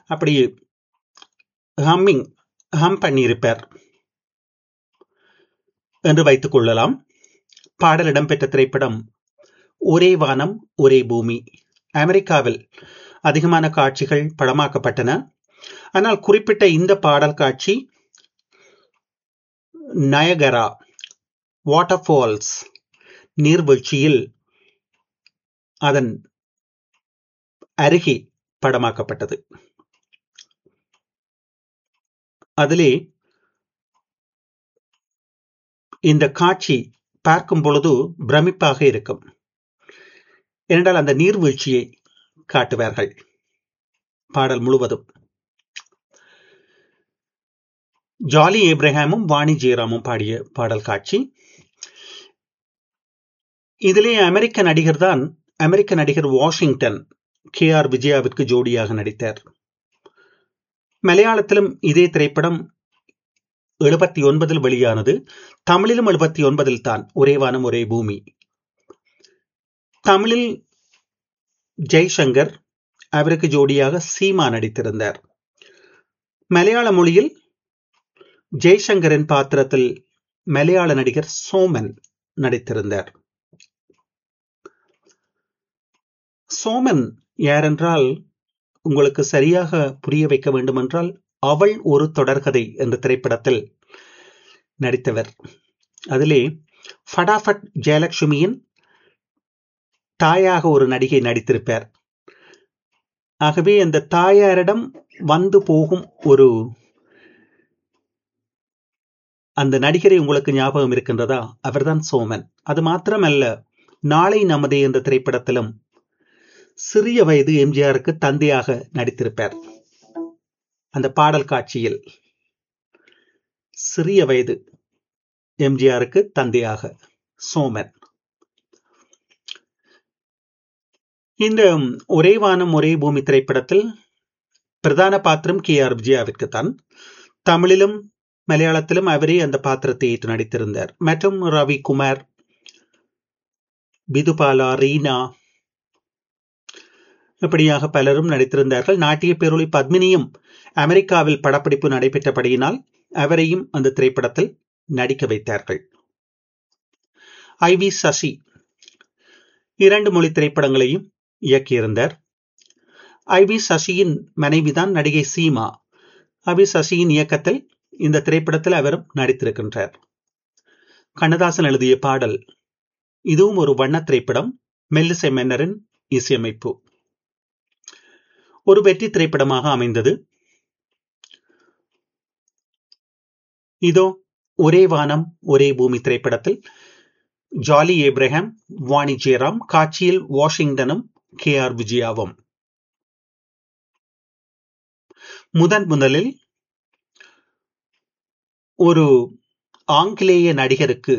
அப்படி ஹம்மிங் ஹம் பண்ணியிருப்பார் என்று வைத்துக் கொள்ளலாம் பாடல் இடம்பெற்ற திரைப்படம் ஒரே வானம் ஒரே பூமி அமெரிக்காவில் அதிகமான காட்சிகள் படமாக்கப்பட்டன ஆனால் குறிப்பிட்ட இந்த பாடல் காட்சி நயகரா வாட்டர் ஃபால்ஸ் நீர்வீழ்ச்சியில் அதன் அருகே படமாக்கப்பட்டது அதிலே இந்த காட்சி பார்க்கும் பொழுது பிரமிப்பாக இருக்கும் ஏனென்றால் அந்த நீர்வீழ்ச்சியை காட்டுவார்கள் பாடல் முழுவதும் ஜாலி ஏப்ரஹாமும் வாணி ஜெயராமும் பாடிய பாடல் காட்சி இதிலே அமெரிக்க நடிகர் தான் அமெரிக்க நடிகர் வாஷிங்டன் கே ஆர் விஜயாவிற்கு ஜோடியாக நடித்தார் மலையாளத்திலும் இதே திரைப்படம் எழுபத்தி ஒன்பதில் வெளியானது தமிழிலும் எழுபத்தி ஒன்பதில் தான் ஒரே வானம் ஒரே பூமி தமிழில் ஜெய்சங்கர் அவருக்கு ஜோடியாக சீமா நடித்திருந்தார் மலையாள மொழியில் ஜெய்சங்கரின் பாத்திரத்தில் மலையாள நடிகர் சோமன் நடித்திருந்தார் சோமன் யாரென்றால் உங்களுக்கு சரியாக புரிய வைக்க வேண்டுமென்றால் அவள் ஒரு தொடர்கதை என்ற திரைப்படத்தில் நடித்தவர் அதிலே ஃபடாஃபட் ஜெயலட்சுமியின் தாயாக ஒரு நடிகை நடித்திருப்பார் ஆகவே அந்த தாயாரிடம் வந்து போகும் ஒரு அந்த நடிகரை உங்களுக்கு ஞாபகம் இருக்கின்றதா அவர்தான் சோமன் அது மாத்திரமல்ல நாளை நமதே என்ற திரைப்படத்திலும் சிறிய வயது எம்ஜிஆருக்கு தந்தையாக நடித்திருப்பார் அந்த பாடல் காட்சியில் சிறிய வயது எம்ஜிஆருக்கு தந்தையாக சோமன் இந்த ஒரே வானம் ஒரே பூமி திரைப்படத்தில் பிரதான பாத்திரம் கே ஆர் விஜயாவிற்கு தான் தமிழிலும் மலையாளத்திலும் அவரே அந்த பாத்திரத்தை ஏற்று நடித்திருந்தார் மற்றும் ரவி குமார் பிதுபாலா ரீனா இப்படியாக பலரும் நடித்திருந்தார்கள் நாட்டிய பேரொளி பத்மினியும் அமெரிக்காவில் படப்பிடிப்பு நடைபெற்றபடியினால் அவரையும் அந்த திரைப்படத்தில் நடிக்க வைத்தார்கள் ஐ வி சசி இரண்டு மொழி திரைப்படங்களையும் இயக்கியிருந்தார் ஐ வி சசியின் மனைவிதான் நடிகை சீமா ஐ வி சசியின் இயக்கத்தில் இந்த திரைப்படத்தில் அவரும் நடித்திருக்கின்றார் கண்ணதாசன் எழுதிய பாடல் இதுவும் ஒரு வண்ண திரைப்படம் மெல்லிசை மன்னரின் இசையமைப்பு ஒரு வெற்றி திரைப்படமாக அமைந்தது இதோ ஒரே வானம் ஒரே பூமி திரைப்படத்தில் ஜாலி ஏப்ரஹாம் வாணி ஜெயராம் காட்சியில் வாஷிங்டனும் கே ஆர் விஜயாவும் முதன் முதலில் ஒரு ஆங்கிலேய நடிகருக்கு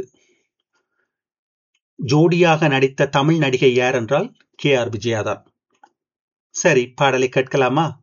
ஜோடியாக நடித்த தமிழ் நடிகை யார் என்றால் கே ஆர் விஜயா தான் சரி பாடலை கேட்கலாமா